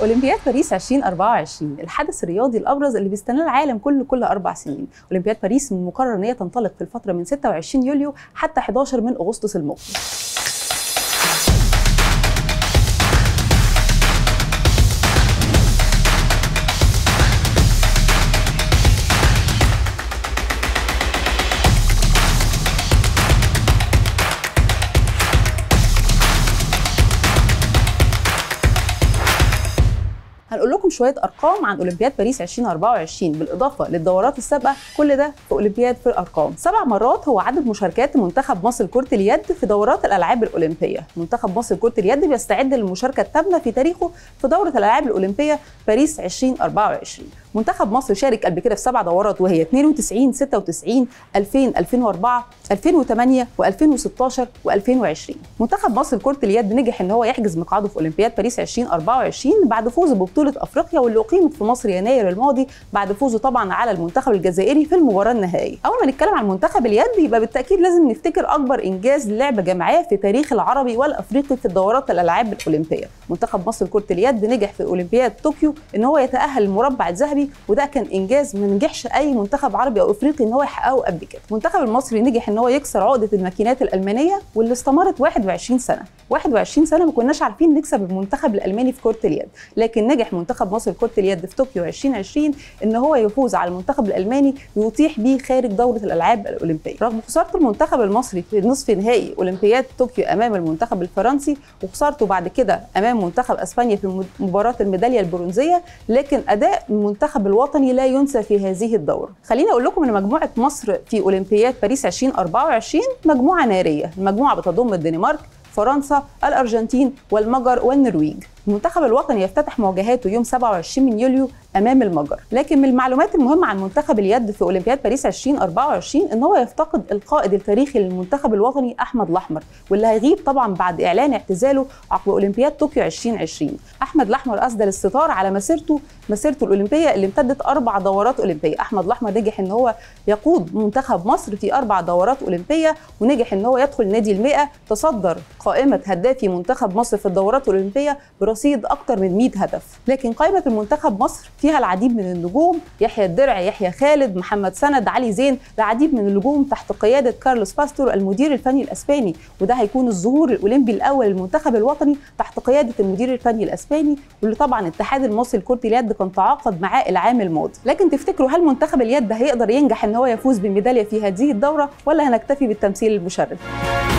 اولمبياد باريس 2024 الحدث الرياضي الابرز اللي بيستناه العالم كله كل اربع سنين اولمبياد باريس من المقرر ان هي تنطلق في الفتره من 26 يوليو حتى 11 من اغسطس المقبل هنقول لكم شويه ارقام عن اولمبياد باريس 2024 بالاضافه للدورات السابقه كل ده في اولمبياد في الارقام سبع مرات هو عدد مشاركات منتخب مصر لكره اليد في دورات الالعاب الاولمبيه منتخب مصر لكره اليد بيستعد للمشاركه الثامنه في تاريخه في دوره الالعاب الاولمبيه باريس 2024 منتخب مصر شارك قبل كده في سبع دورات وهي 92 96 2000 2004 2008 و2016 و2020 منتخب مصر لكره اليد نجح ان هو يحجز مقعده في اولمبياد باريس 2024 بعد فوزه ببطوله افريقيا واللي اقيمت في مصر يناير الماضي بعد فوزه طبعا على المنتخب الجزائري في المباراه النهائيه اول ما نتكلم عن منتخب اليد يبقى بالتاكيد لازم نفتكر اكبر انجاز للعبه جماعيه في تاريخ العربي والافريقي في الدورات الالعاب الاولمبيه منتخب مصر لكره اليد نجح في اولمبياد طوكيو ان هو يتاهل المربع الذهبي وده كان انجاز ما نجحش اي منتخب عربي او افريقي ان هو يحققه قبل كده المنتخب المصري نجح ان هو يكسر عقده الماكينات الالمانيه واللي استمرت 21 سنه 21 سنه ما كناش عارفين نكسب المنتخب الالماني في كره اليد لكن نجح منتخب مصر لكره اليد في طوكيو 2020 ان هو يفوز على المنتخب الالماني ويطيح بيه خارج دوره الالعاب الاولمبيه رغم خساره المنتخب المصري في نصف نهائي اولمبياد طوكيو امام المنتخب الفرنسي وخسارته بعد كده امام منتخب اسبانيا في مباراه الميداليه البرونزيه لكن اداء المنتخب الوطني لا ينسى في هذه الدوره خليني اقول لكم ان مجموعه مصر في اولمبياد باريس 2024 مجموعه ناريه المجموعه بتضم الدنمارك فرنسا الارجنتين والمجر والنرويج المنتخب الوطني يفتتح مواجهاته يوم 27 من يوليو امام المجر لكن من المعلومات المهمه عن منتخب اليد في اولمبياد باريس 2024 ان هو يفتقد القائد التاريخي للمنتخب الوطني احمد الاحمر واللي هيغيب طبعا بعد اعلان اعتزاله عقب اولمبياد طوكيو 2020 احمد الاحمر اسدل الستار على مسيرته مسيرته الاولمبيه اللي امتدت اربع دورات اولمبيه احمد الاحمر نجح ان هو يقود منتخب مصر في اربع دورات اولمبيه ونجح ان هو يدخل نادي المئة تصدر قائمه هدافي منتخب مصر في الدورات الاولمبيه برصيد اكثر من 100 هدف لكن قائمه المنتخب مصر فيها العديد من النجوم يحيى الدرع يحيى خالد محمد سند علي زين العديد من النجوم تحت قياده كارلوس باستور المدير الفني الاسباني وده هيكون الظهور الاولمبي الاول للمنتخب الوطني تحت قياده المدير الفني الاسباني واللي طبعا الاتحاد المصري لكره اليد كان تعاقد معاه العام الماضي لكن تفتكروا هل منتخب اليد هيقدر ينجح ان هو يفوز بميداليه في هذه الدوره ولا هنكتفي بالتمثيل المشرف